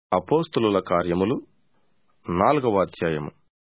అపోస్తులుల కార్యములు నాలుగవ అధ్యాయము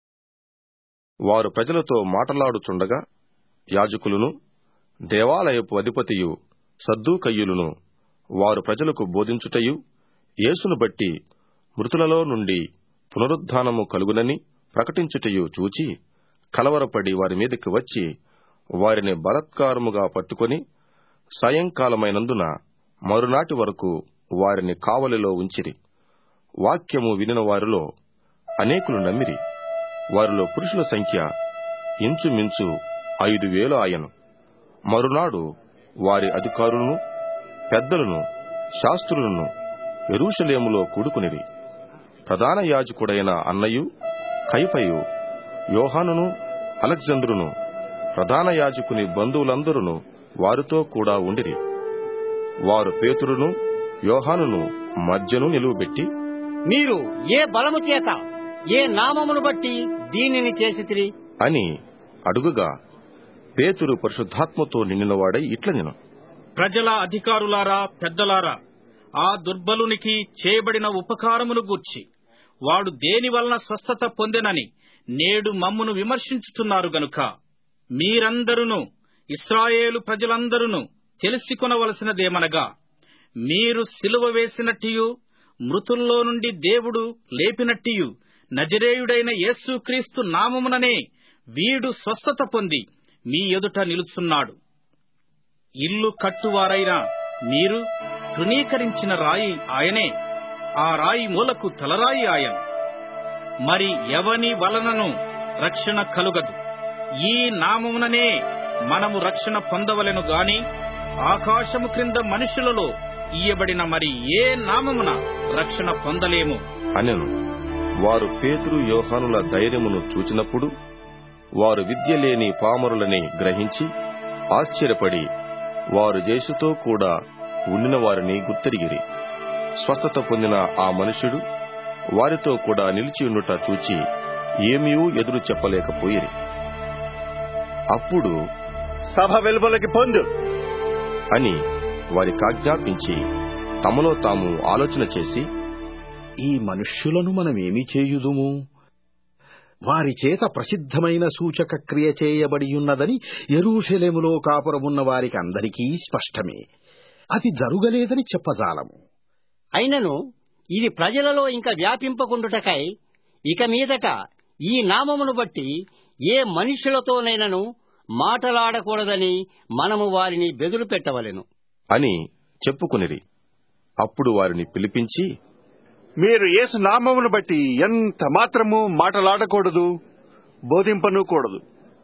వారు ప్రజలతో మాటలాడుచుండగా యాజకులును దేవాలయపు అధిపతియు సద్దూకయ్యులును వారు ప్రజలకు బోధించుటయు యేసును బట్టి మృతులలో నుండి పునరుద్ధానము కలుగునని ప్రకటించుటయు చూచి కలవరపడి వారి మీదకి వచ్చి వారిని బలత్కారముగా పట్టుకొని సాయంకాలమైనందున మరునాటి వరకు వారిని కావలిలో ఉంచిరి వాక్యము వినిన వారిలో అనేకులు నమ్మిరి వారిలో పురుషుల సంఖ్య ఇంచుమించు ఐదు వేలు ఆయను మరునాడు వారి అధికారులను పెద్దలను శాస్త్రులను ఎరూషలేములో కూడుకునిరి ప్రధాన యాజకుడైన అన్నయు కైపయు యోహానును అలెగ్జంద్రును ప్రధాన యాజకుని బంధువులందరూ వారితో కూడా ఉండిరి వారు పేతురును యోహానును మధ్యను నిలువబెట్టి మీరు ఏ బలము చేత ఏ నామమును బట్టి దీనిని చేసితిరి అని అడుగుగా పేతురు పరిశుద్ధాత్మతో నిండినవాడై ఇట్లనెను ప్రజల అధికారులారా పెద్దలారా ఆ దుర్బలునికి చేయబడిన ఉపకారమును గూర్చి వాడు దేని వలన స్వస్థత పొందెనని నేడు మమ్మును విమర్శించుతున్నారు గనుక మీరందరును ఇస్రాయేలు ప్రజలందరూ తెలుసుకొనవలసినదేమనగా మీరు సిలువ వేసినట్టియు మృతుల్లో నుండి దేవుడు లేపినట్టియు నజరేయుడైన యేసుక్రీస్తు నామముననే వీడు స్వస్థత పొంది మీ ఎదుట నిలుచున్నాడు ఇల్లు కట్టువారైన మీరు తృణీకరించిన రాయి ఆయనే ఆ రాయి మూలకు తలరాయి ఆయన మరి ఎవని వలనను రక్షణ కలుగదు ఈ నామముననే మనము రక్షణ పొందవలెను గాని ఆకాశము క్రింద మనుషులలో ఇయ్యబడిన మరి ఏ నామమున రక్షణ పొందలేము అనెను వారు పేతురు యోహానుల ధైర్యమును చూచినప్పుడు వారు విద్య లేని పామరులని గ్రహించి ఆశ్చర్యపడి వారు యేసుతో కూడా ఉండిన వారిని గుర్తెరిగిరి స్వస్థత పొందిన ఆ మనుష్యుడు వారితో కూడా నిలిచియుండుట చూచి ఏమీ ఎదురు చెప్పలేకపోయిరి అప్పుడు సభ వెలుపలకి పొందు అని వారికాజ్ఞాపించి తమలో తాము ఆలోచన చేసి ఈ మనుష్యులను మనమేమి చేయుదుము వారి చేత ప్రసిద్ధమైన సూచక క్రియ చేయబడియున్నదని ఎరూషలేములో కాపురమున్న వారికి అందరికీ స్పష్టమే అది జరుగలేదని చెప్పజాలము అయినను ఇది ప్రజలలో ఇంకా వ్యాపింపకుండుటకై ఇక మీదట ఈ నామమును బట్టి ఏ మనుషులతోనైనను మాటలాడకూడదని మనము వారిని బెదురు పెట్టవలెను అని చెప్పుకునిరి అప్పుడు వారిని పిలిపించి మీరు యేసు నామమును బట్టి ఎంత మాత్రము మాటలాడకూడదు బోధింపను కూడదు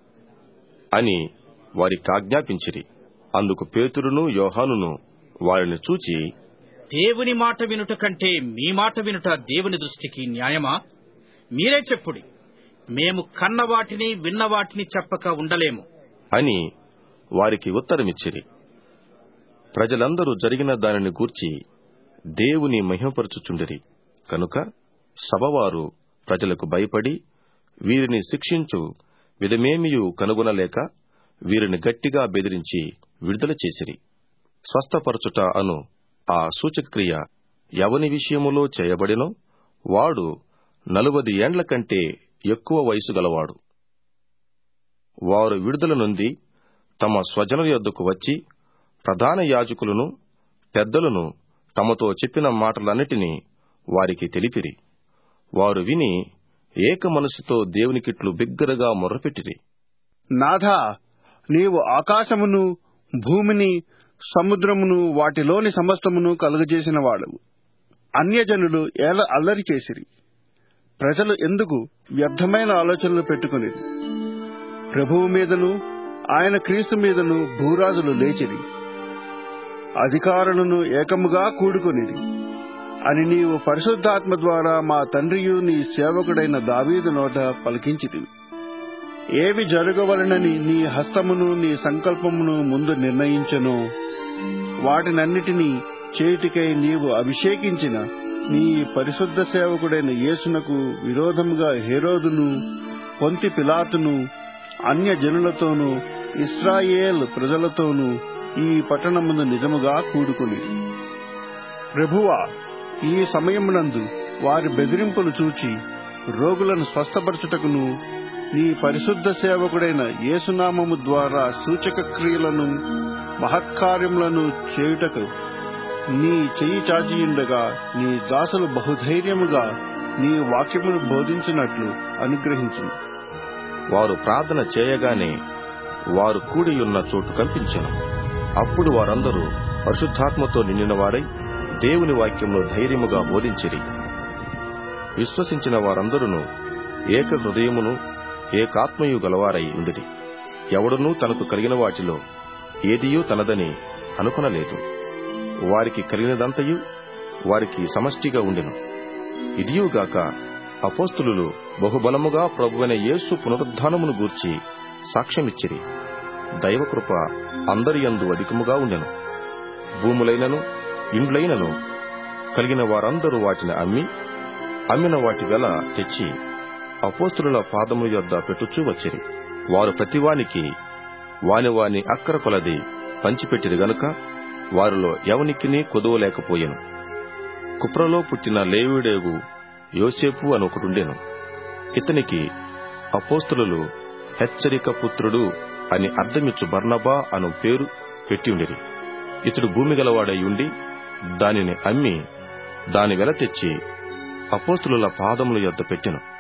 అని వారికాజ్ఞాపించిరి అందుకు పేతురును యోహానును వారిని చూచి దేవుని మాట వినుట కంటే మీ మాట వినుట దేవుని దృష్టికి న్యాయమా మీరే చెప్పుడి మేము కన్న వాటిని విన్న వాటిని చెప్పక ఉండలేము అని వారికి ఉత్తరమిచ్చిరి ప్రజలందరూ జరిగిన దానిని గూర్చి దేవుని మహిమపరచుచుండిరి కనుక సభవారు ప్రజలకు భయపడి వీరిని శిక్షించు విధమేమియు కనుగొనలేక వీరిని గట్టిగా బెదిరించి విడుదల చేసిరి స్వస్థపరచుట అను ఆ సూచక్రియ ఎవని విషయములో చేయబడినో వాడు నలువది ఏండ్ల కంటే ఎక్కువ వయసు గలవాడు వారు విడుదల నుండి తమ స్వజనుల యొద్దకు వచ్చి ప్రధాన యాజకులను పెద్దలను తమతో చెప్పిన మాటలన్నిటినీ వారికి తెలిపిరి వారు విని ఏక మనసుతో దేవునికిట్లు బిగ్గరగా మొర్రపెట్టిరి నాథా నీవు ఆకాశమును భూమిని సముద్రమును వాటిలోని సమస్తమును కలుగజేసిన వాడవు అన్యజనులు ఏల అల్లరి చేసిరి ప్రజలు ఎందుకు వ్యర్థమైన ఆలోచనలు పెట్టుకుని ప్రభువు మీదను ఆయన క్రీస్తు మీదను భూరాజులు లేచిరి అధికారులను ఏకముగా కూడుకొనిది అని నీవు పరిశుద్ధాత్మ ద్వారా మా తండ్రియు నీ సేవకుడైన దావీదు నోట పలికించితివి ఏవి జరగవలనని నీ హస్తమును నీ సంకల్పమును ముందు నిర్ణయించెనో వాటినన్నిటినీ చేయుటికై నీవు అభిషేకించిన నీ పరిశుద్ధ సేవకుడైన యేసునకు విరోధముగా హేరోదును పొంతి పిలాతును అన్య జనులతోనూ ఇస్రాయేల్ ప్రజలతోనూ ఈ పట్టణమును నిజముగా కూడుకుని ప్రభువా ఈ సమయమునందు వారి బెదిరింపులు చూచి రోగులను స్వస్థపరచుటకును నీ పరిశుద్ధ సేవకుడైన యేసునామము ద్వారా సూచక క్రియలను మహత్కార్యములను చేయుటకు నీ చెయ్యి చాచియుండగా నీ దాసులు బహుధైర్యముగా నీ వాక్యమును బోధించినట్లు అనుగ్రహించు వారు ప్రార్థన చేయగానే వారు కూడి ఉన్న చోటు కల్పించెను అప్పుడు వారందరూ పరిశుద్ధాత్మతో నిండిన వారై దేవుని వాక్యంలో ధైర్యముగా బోధించిరి విశ్వసించిన వారందరూ ఏక హృదయమును ఏకాత్మయు గలవారై ఉండిరి ఎవడునూ తనకు కలిగిన వాటిలో ఏదియూ తనదని అనుకొనలేదు వారికి కలిగినదంతయు వారికి సమష్టిగా ఉండెను ఇదియుగాక అపోస్తులు బహుబలముగా ప్రభువైన యేసు పునరుద్ధానమును గూర్చి సాక్ష్యమిచ్చిరి దైవకృప అందరి యందు అధికముగా ఉండెను భూములైనను ఇండ్లైనను కలిగిన వారందరూ వాటిని అమ్మి అమ్మిన వాటి వెల తెచ్చి అపోస్తుల పాదముల యొద్ద పెట్టుచూ వచ్చిరి వారు ప్రతివానికి వాని వాని అక్కర కొలది పంచిపెట్టిరి గనుక వారిలో ఎవనికిని కొదువలేకపోయెను కుప్రలో పుట్టిన లేవిడేగు యోసేపు అని ఒకడుండెను ఇతనికి అపోస్తులు హెచ్చరిక పుత్రుడు అని అర్థమిచ్చు బర్నబా అను పేరు పెట్టిండిరి ఇతడు భూమి గలవాడై ఉండి దానిని అమ్మి దాని వెల తెచ్చి అపోస్తుల పాదముల యొద్ద పెట్టెను